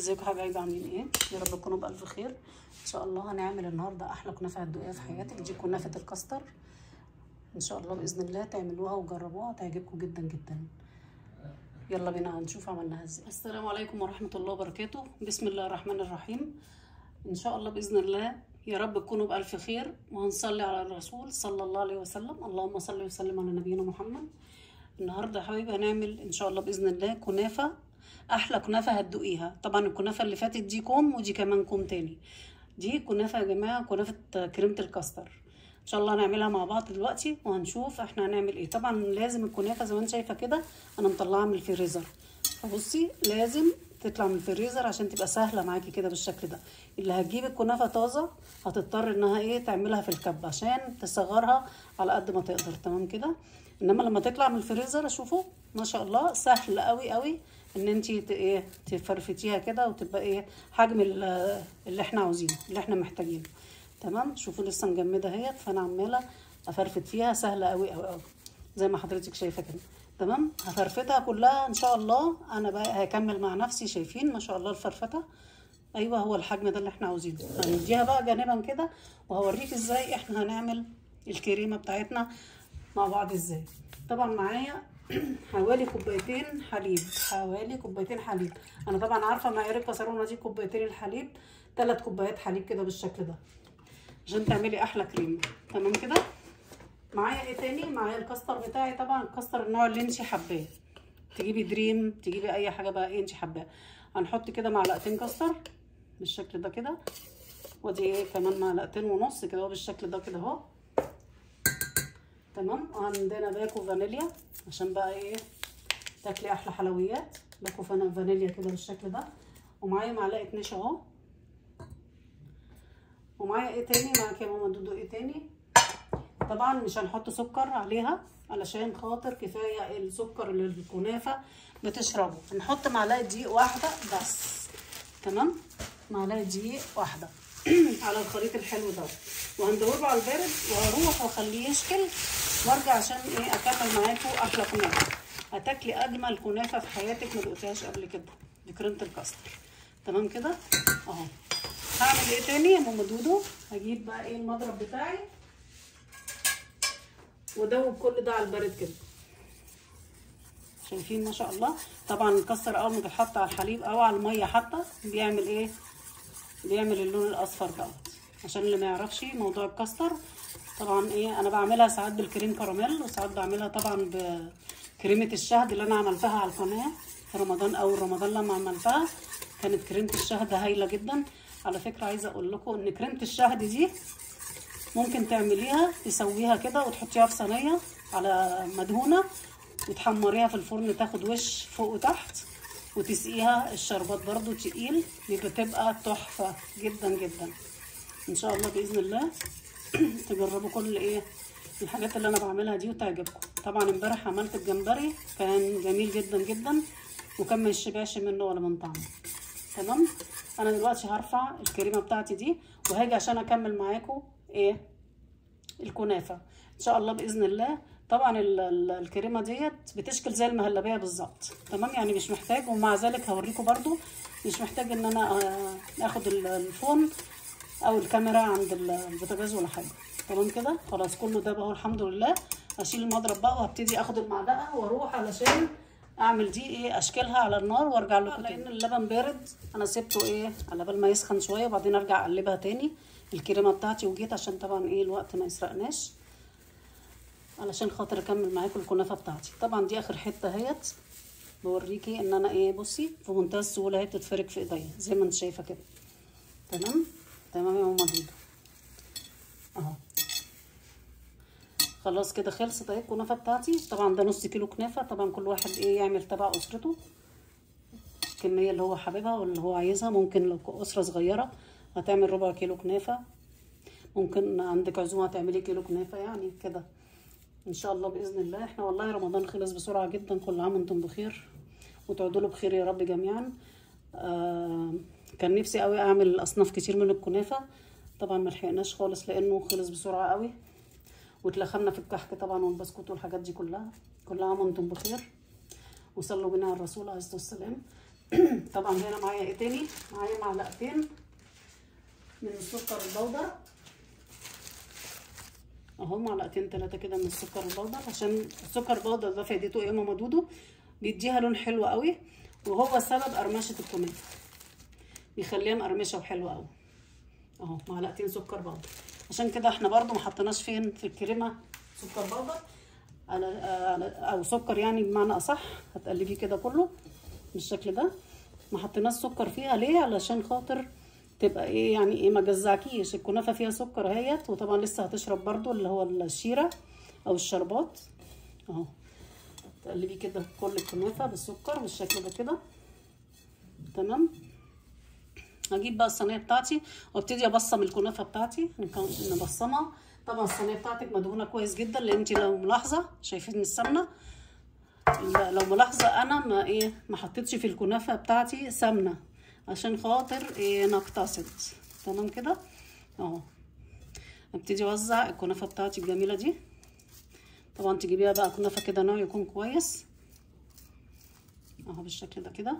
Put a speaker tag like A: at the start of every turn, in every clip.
A: ازيكم حبايبي عاملين ايه يا رب تكونوا بالف خير ان شاء الله هنعمل النهارده احلى كنافه هتدوقيها في حياتك دي كنافه الكاستر ان شاء الله باذن الله تعملوها وجربوها تعجبكم جدا جدا يلا بينا هنشوف عملناها ازاي السلام عليكم ورحمه الله وبركاته بسم الله الرحمن الرحيم ان شاء الله باذن الله يا رب تكونوا بالف خير وهنصلي على الرسول صلى الله عليه وسلم اللهم صل وسلم على نبينا محمد النهارده يا حبايبي هنعمل ان شاء الله باذن الله كنافه احلى كنافه هتدوقيها طبعا الكنافه اللي فاتت دي كوم ودي كمان كوم تاني دي كنافه يا جماعه كنافه كريمه الكاستر ان شاء الله هنعملها مع بعض دلوقتي وهنشوف احنا هنعمل ايه طبعا لازم الكنافه زي ما انت شايفه كده انا مطلعها من الفريزر فبصي لازم تطلع من الفريزر عشان تبقى سهله معاكي كده بالشكل ده اللي هتجيب الكنافه طازه هتضطر انها ايه تعملها في الكب عشان تصغرها على قد ما تقدر تمام كده انما لما تطلع من الفريزر شوفوا ما شاء الله سهل قوي قوي ان انت ايه تفرفتيها كده وتبقى ايه حجم اللي احنا عاوزينه اللي احنا محتاجينه تمام شوفوا لسه مجمده اهيت فانا عماله افرفت فيها سهله قوي قوي قوي زي ما حضرتك شايفه كده تمام هفرفتها كلها ان شاء الله انا بقى هكمل مع نفسي شايفين ما شاء الله الفرفته ايوه هو الحجم ده اللي احنا عاوزينه هنديها بقى جانبا كده وهوريك ازاي احنا هنعمل الكريمه بتاعتنا مع بعض ازاي طبعا معايا حوالي كوبايتين حليب حوالي كوبايتين حليب انا طبعا عارفه معيار الكسرونه دي كوبايتين الحليب ثلاث كوبايات حليب كده بالشكل ده عشان تعملي احلى كريمه تمام كده معايا ايه تاني معايا الكاستر بتاعي طبعا الكاستر النوع اللي انت حباه تجيبي دريم تجيبي اي حاجه بقى ايه انت حباه هنحط كده معلقتين كاستر بالشكل ده كده ودي ايه كمان معلقتين ونص كده بالشكل ده كده اهو تمام وعندنا باكو فانيليا عشان بقى ايه تاكلي احلى حلويات باكو فانيليا كده بالشكل ده ومعايا معلقه نشا اهو ومعايا ايه تاني معاك يا ماما دودو ايه تاني طبعا مش هنحط سكر عليها علشان خاطر كفايه السكر اللي الكنافه بتشربه هنحط معلقه دقيق واحده بس تمام معلقه دقيق واحده على الخليط الحلو ده وهندوره على البارد وهروح واخليه يشكل وارجع عشان ايه اكمل معاكم احلى كنافه هتاكلي اجمل كنافه في حياتك ما دقتهاش قبل كده دي كريمه الكاستر تمام كده اهو هعمل ايه تاني يا ماما دودو هجيب بقى ايه المضرب بتاعي وادوب كل ده على البارد كده شايفين ما شاء الله طبعا الكاستر اول ما بيتحط على الحليب او على الميه حتى بيعمل ايه بيعمل اللون الاصفر دوت عشان اللي ما يعرفش موضوع الكاستر طبعا ايه انا بعملها ساعات بالكريم كراميل وساعات بعملها طبعا بكريمه الشهد اللي انا عملتها على القناه في رمضان او رمضان لما عملتها كانت كريمه الشهد هايله جدا على فكره عايزه اقول لكم ان كريمه الشهد دي ممكن تعمليها تسويها كده وتحطيها في صينيه على مدهونه وتحمريها في الفرن تاخد وش فوق وتحت وتسقيها الشربات برضو تقيل بتبقى تحفه جدا جدا ان شاء الله باذن الله تجربوا كل ايه الحاجات اللي انا بعملها دي وتعجبكم طبعا امبارح عملت الجمبري كان جميل جدا جدا وكان ما يشبعش منه ولا من طعمه تمام انا دلوقتي هرفع الكريمه بتاعتي دي وهاجي عشان اكمل معاكم ايه الكنافه ان شاء الله باذن الله طبعا الكريمه ديت بتشكل زي المهلبيه بالظبط تمام يعني مش محتاج ومع ذلك هوريكم برضو مش محتاج ان انا اخد الفون او الكاميرا عند البوتاجاز ولا حاجه تمام كده خلاص كله ده بقى الحمد لله هشيل المضرب بقى وهبتدي اخد المعلقه واروح علشان اعمل دي ايه اشكلها على النار وارجع لكم لان اللبن بارد انا سبته ايه على بال ما يسخن شويه وبعدين ارجع اقلبها تاني الكريمه بتاعتي وجيت عشان طبعا ايه الوقت ما يسرقناش علشان خاطر اكمل معاكم الكنافه بتاعتي طبعا دي اخر حته اهيت بوريكي ان انا ايه بصي في منتهى السهوله اهي بتتفرك في ايديا زي ما انت شايفه كده تمام تمام يا ماما دودو اهو خلاص كده خلصت اهي الكنافه بتاعتي طبعا ده نص كيلو كنافه طبعا كل واحد ايه يعمل تبع اسرته الكميه اللي هو حاببها واللي هو عايزها ممكن لو اسره صغيره هتعمل ربع كيلو كنافه ممكن عندك عزومه تعملي كيلو كنافه يعني كده ان شاء الله باذن الله احنا والله رمضان خلص بسرعه جدا كل عام وانتم بخير وتعودوا له بخير يا رب جميعا آه كان نفسي قوي اعمل اصناف كتير من الكنافه طبعا ما لحقناش خالص لانه خلص بسرعه قوي واتلخمنا في الكحك طبعا والبسكوت والحاجات دي كلها كل عام وانتم بخير وصلوا بنا على الرسول عليه الصلاه والسلام طبعا هنا معايا ايه تاني معايا معلقتين من السكر البودر اهو معلقتين ثلاثه كده من السكر البودر عشان السكر البودر ده فايدته ايه يا ماما دودو بيديها لون حلو قوي وهو سبب قرمشه الكنافه بيخليها مقرمشه وحلوه قوي اهو معلقتين سكر بودر عشان كده احنا برضو ما حطيناش فين في الكريمه سكر بودر على او سكر يعني بمعنى اصح هتقلبيه كده كله بالشكل ده ما حطيناش سكر فيها ليه علشان خاطر تبقى ايه يعني ايه ما جزعكيش الكنافه فيها سكر اهيت وطبعا لسه هتشرب برضو اللي هو الشيره او الشربات اهو تقلبي كده كل الكنافه بالسكر بالشكل ده كده تمام هجيب بقى الصينيه بتاعتي وابتدي ابصم الكنافه بتاعتي نبصمها طبعا الصينيه بتاعتك مدهونه كويس جدا لان انت لو ملاحظه شايفين السمنه لو ملاحظه انا ما ايه ما حطيتش في الكنافه بتاعتي سمنه عشان خاطر ايه نقتصد تمام كده اهو ابتدي اوزع الكنافه بتاعتي الجميله دي طبعا تجيبيها بقى كنافه كده نوع يكون كويس اهو بالشكل ده كده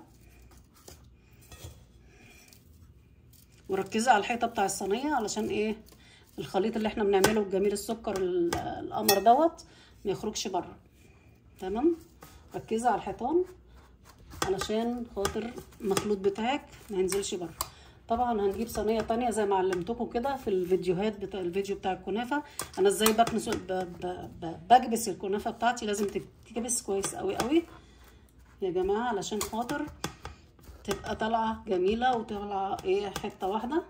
A: وركزي على الحيطه بتاع الصينيه علشان ايه الخليط اللي احنا بنعمله بجميل السكر القمر دوت ما يخرجش بره تمام ركزي على الحيطان علشان خاطر المخلوط بتاعك ما ينزلش بره طبعا هنجيب صينيه تانية زي ما علمتكم كده في الفيديوهات بتاع الفيديو بتاع الكنافه انا ازاي بكنس بكبس الكنافه بتاعتي لازم تتكبس كويس قوي قوي يا جماعه علشان خاطر تبقى طالعه جميله وطالعه ايه حته واحده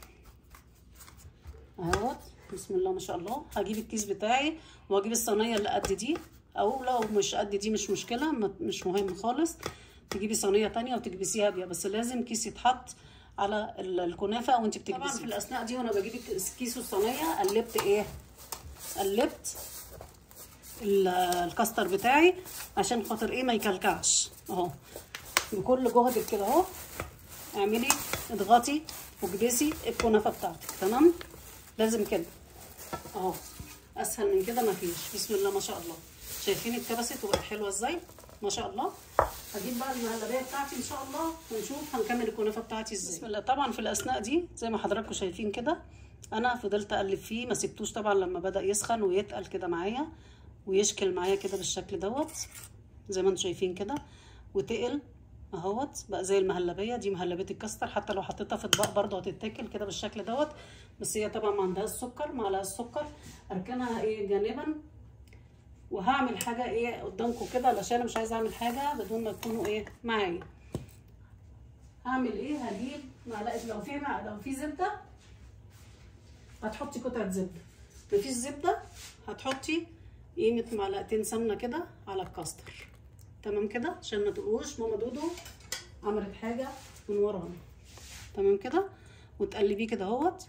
A: اهوت بسم الله ما شاء الله هجيب الكيس بتاعي واجيب الصينيه اللي قد دي او لو مش قد دي مش مشكله مش مهم خالص تجيبي صينيه تانية وتكبسيها بيها بس لازم كيس يتحط على الكنافه وانت بتكبسي طبعا في الاثناء دي وانا بجيب الكيس والصينيه قلبت ايه قلبت الكاستر بتاعي عشان خاطر ايه ما يكلكعش اهو بكل جهدك كده اهو اعملي اضغطي وكبسي الكنافه بتاعتك تمام لازم كده اهو اسهل من كده مفيش بسم الله ما شاء الله شايفين اتكبست وبقت حلوه ازاي ما شاء الله هجيب بقى المهلبيه بتاعتي ان شاء الله ونشوف هنكمل الكنافه بتاعتي ازاي بسم الله طبعا في الاثناء دي زي ما حضراتكم شايفين كده انا فضلت اقلب فيه ما سبتوش طبعا لما بدا يسخن ويتقل كده معايا ويشكل معايا كده بالشكل دوت زي ما انتم شايفين كده وتقل اهوت بقى زي المهلبيه دي مهلبيه الكاستر حتى لو حطيتها في اطباق برضه هتتاكل كده بالشكل دوت بس هي طبعا ما عندهاش سكر معلقه السكر اركنها ايه جانبا وهعمل حاجه ايه قدامكم كده علشان انا مش عايزه اعمل حاجه بدون ما تكونوا ايه معايا هعمل ايه هجيب معلقه لو في لو في زبده هتحطي قطعه زبده مفيش زبده هتحطي قيمه معلقتين سمنه كده على الكاستر تمام كده عشان ما تقولوش ماما دودو عملت حاجه من ورانا تمام كده وتقلبيه كده اهوت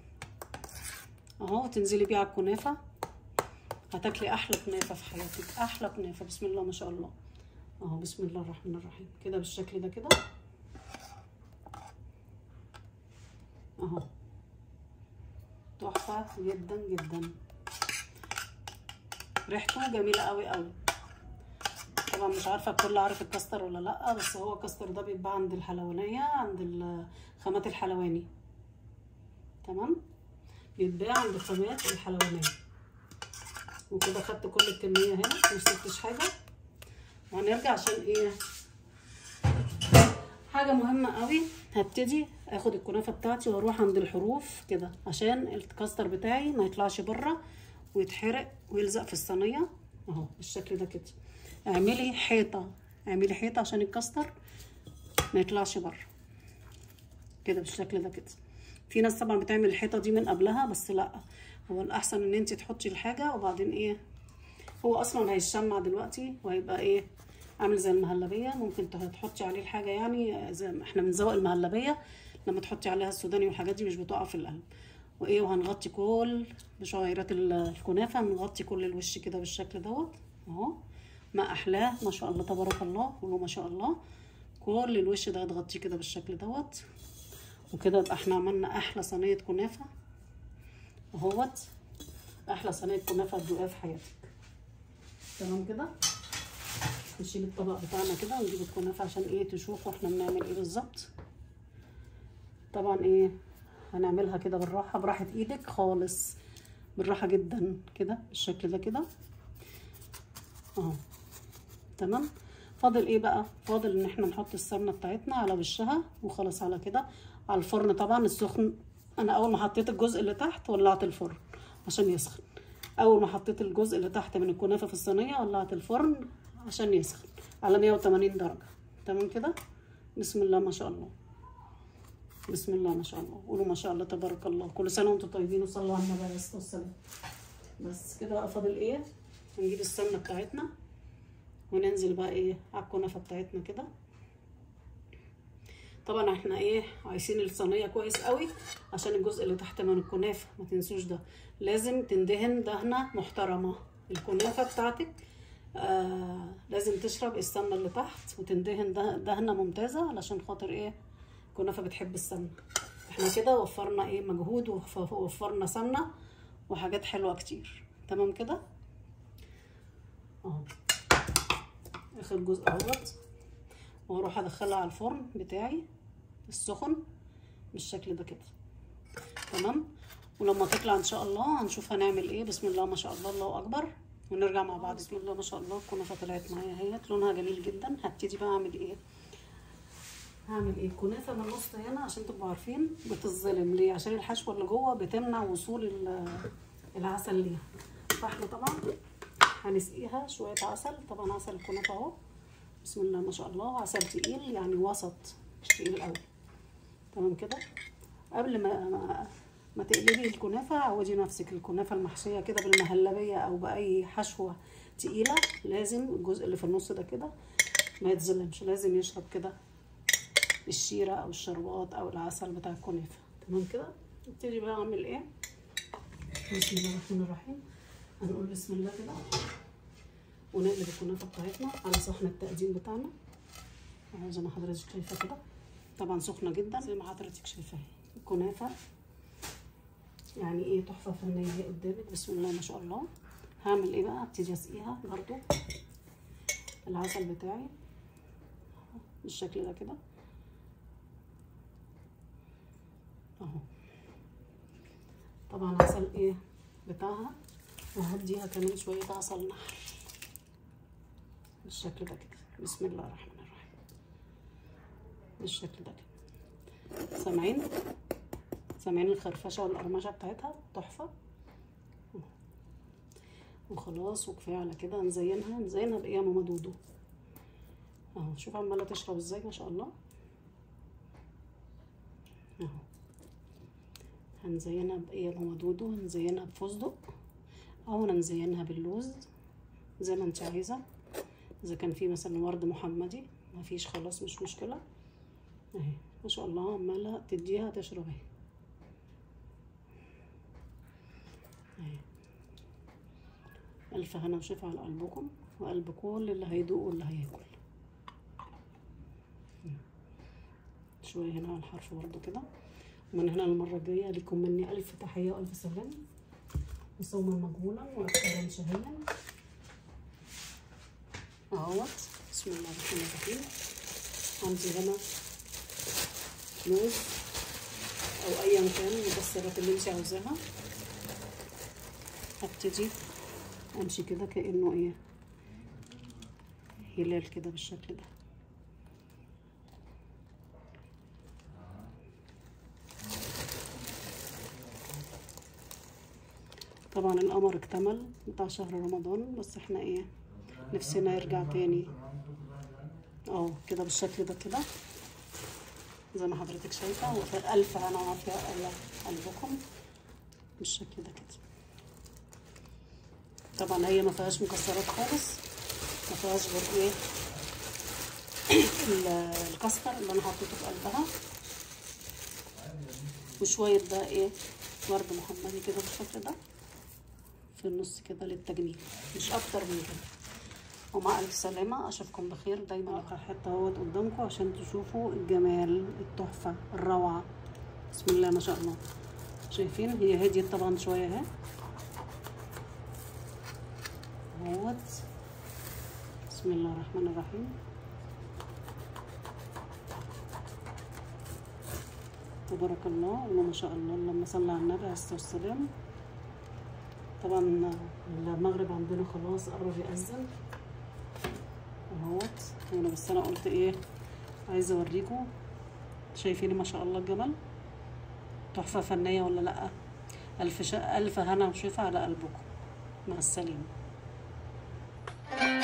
A: اهو وتنزلي بيه على الكنافه هتاكلي احلى كنافه في حياتك احلى كنافه بسم الله ما شاء الله اهو بسم الله الرحمن الرحيم كده بالشكل ده كده اهو تحفه جدا جدا ريحته جميله قوي قوي طبعا مش عارفه الكل عارف الكاستر ولا لا بس هو الكاستر ده بيتباع عند الحلوانيه عند خامات الحلواني تمام بيتباع عند خامات الحلوانيه وكده خدت كل الكميه هنا مسبتش حاجه وهنرجع عشان ايه حاجه مهمه قوي هبتدي اخد الكنافه بتاعتي واروح عند الحروف كده عشان الكاستر بتاعي ما يطلعش بره ويتحرق ويلزق في الصينيه اهو بالشكل ده كده اعملي حيطه اعملي حيطه عشان الكاستر ما يطلعش بره كده بالشكل ده كده في ناس طبعا بتعمل الحيطه دي من قبلها بس لا هو الاحسن ان انت تحطي الحاجه وبعدين ايه هو اصلا هيشمع دلوقتي وهيبقى ايه عامل زي المهلبيه ممكن تحطي عليه الحاجه يعني زي ما احنا بنزوق المهلبيه لما تحطي عليها السوداني والحاجات دي مش بتقع في القلب وايه وهنغطي كل بشعيرات الكنافه هنغطي كل الوش كده بالشكل دوت اهو ما احلاه ما شاء الله تبارك الله قولوا ما شاء الله كل الوش ده هتغطيه كده بالشكل دوت وكده يبقى احنا عملنا احلى صينيه كنافه اهوت احلى صينيه كنافه تدوقيها في حياتك تمام كده نشيل الطبق بتاعنا كده ونجيب الكنافه عشان ايه تشوفوا احنا بنعمل ايه بالظبط طبعا ايه هنعملها كده بالراحه براحه ايدك خالص بالراحه جدا كده بالشكل ده كده اهو تمام فاضل ايه بقى فاضل ان احنا نحط السمنه بتاعتنا على وشها وخلاص على كده على الفرن طبعا السخن انا اول ما حطيت الجزء اللي تحت ولعت الفرن عشان يسخن اول ما حطيت الجزء اللي تحت من الكنافه في الصينيه ولعت الفرن عشان يسخن على 180 درجه تمام كده بسم الله ما شاء الله بسم الله ما شاء الله قولوا ما شاء الله تبارك الله كل سنه وانتم طيبين وصلوا على النبي عليه الصلاه والسلام بس كده بقى فاضل ايه نجيب السمنه بتاعتنا وننزل بقى ايه على الكنافه بتاعتنا كده طبعا احنا ايه عايزين الصينيه كويس قوي عشان الجزء اللي تحت من الكنافه ما تنسوش ده لازم تندهن دهنه محترمه الكنافه بتاعتك آه لازم تشرب السمنه اللي تحت وتندهن دهنه ممتازه علشان خاطر ايه الكنافه بتحب السمنه احنا كده وفرنا ايه مجهود ووفرنا سمنه وحاجات حلوه كتير تمام كده اهو اخر جزء اهوت واروح ادخلها على الفرن بتاعي السخن بالشكل ده كده تمام ولما تطلع ان شاء الله هنشوف هنعمل ايه بسم الله ما شاء الله الله اكبر ونرجع مع بعض بسم الله ما شاء الله الكنافه طلعت معايا اهيت لونها جميل جدا هبتدي بقى اعمل ايه هعمل ايه الكنافه من النص هنا عشان تبقوا عارفين بتتظلم ليه عشان الحشوه اللي جوه بتمنع وصول العسل ليها فاحنا طبعا هنسقيها شويه عسل طبعا عسل الكنافه اهو بسم الله ما شاء الله عسل تقيل يعني وسط مش تقيل قوي تمام كده قبل ما ما, ما تقلبي الكنافه عودي نفسك الكنافه المحشيه كده بالمهلبيه او باي حشوه تقيله لازم الجزء اللي في النص ده كده ما يتظلمش لازم يشرب كده الشيره او الشربات او العسل بتاع الكنافه تمام كده نبتدي بقى اعمل ايه بسم الله الرحمن الرحيم هنقول بسم الله كده ونقلب الكنافه بتاعتنا على صحن التقديم بتاعنا اهو زي ما حضرتك شايفه كده طبعا سخنه جدا زي ما حضرتك شايفه الكنافه يعني ايه تحفه فنيه اهي قدامك بسم الله ما شاء الله هعمل ايه بقى ابتدي اسقيها برضو العسل بتاعي بالشكل ده كده اهو طبعا عسل ايه بتاعها وهديها كمان شويه عسل نحل بالشكل ده كده بسم الله الرحمن الرحيم بالشكل ده كده سامعين سامعين الخرفشه والقرمشه بتاعتها تحفه وخلاص وكفايه على كده نزينها نزينها بايه يا ماما دودو اهو شوف عماله تشرب ازاي ما شاء الله اهو هنزينها بايه يا ماما دودو هنزينها بفستق او نزينها باللوز زي ما انت عايزه اذا كان في مثلا ورد محمدي ما فيش خلاص مش مشكله اهي ما شاء الله عماله تديها تشرب اهي اهي الف هنا وشفا على قلبكم وقلب كل اللي هيدوق واللي هياكل شويه هنا على الحرف برضو كده ومن هنا المره الجايه لكم مني الف تحيه والف سلام وصوما مقبولا وافطارا شهيا اهوت بسم الله الرحمن الرحيم عندي هنا لوز او ايا كان المكسرات اللي انت عاوزاها هبتدي امشي كده كانه ايه هلال كده بالشكل ده طبعا القمر اكتمل بتاع شهر رمضان بس احنا ايه نفسنا يرجع تاني اه كده بالشكل ده كده زي ما حضرتك شايفه وفي الف هنا وعافيه على قلبكم بالشكل ده كده طبعا هي ما فيهاش مكسرات خالص ما فيهاش غير ايه الكسكر اللي انا حطيته في قلبها وشويه بقى ايه ورد محمدي كده بالشكل ده في النص كده للتجميل مش اكتر من كده ومع الف سلامه اشوفكم بخير دايما اخر حته اهوت قدامكم عشان تشوفوا الجمال التحفه الروعه بسم الله ما شاء الله شايفين هي هديت طبعا شويه اهي اهوت بسم بسم الله الرحمن الرحيم تبارك الله اللهم ما شاء الله اللهم صل على النبي عليه الصلاه والسلام طبعا المغرب عندنا خلاص قرب يأذن اهوت هنا بس انا قلت ايه عايزه اوريكم شايفين ما شاء الله الجمل تحفه فنيه ولا لا الف ش... الف هنا وشفا على قلبكم مع السلامه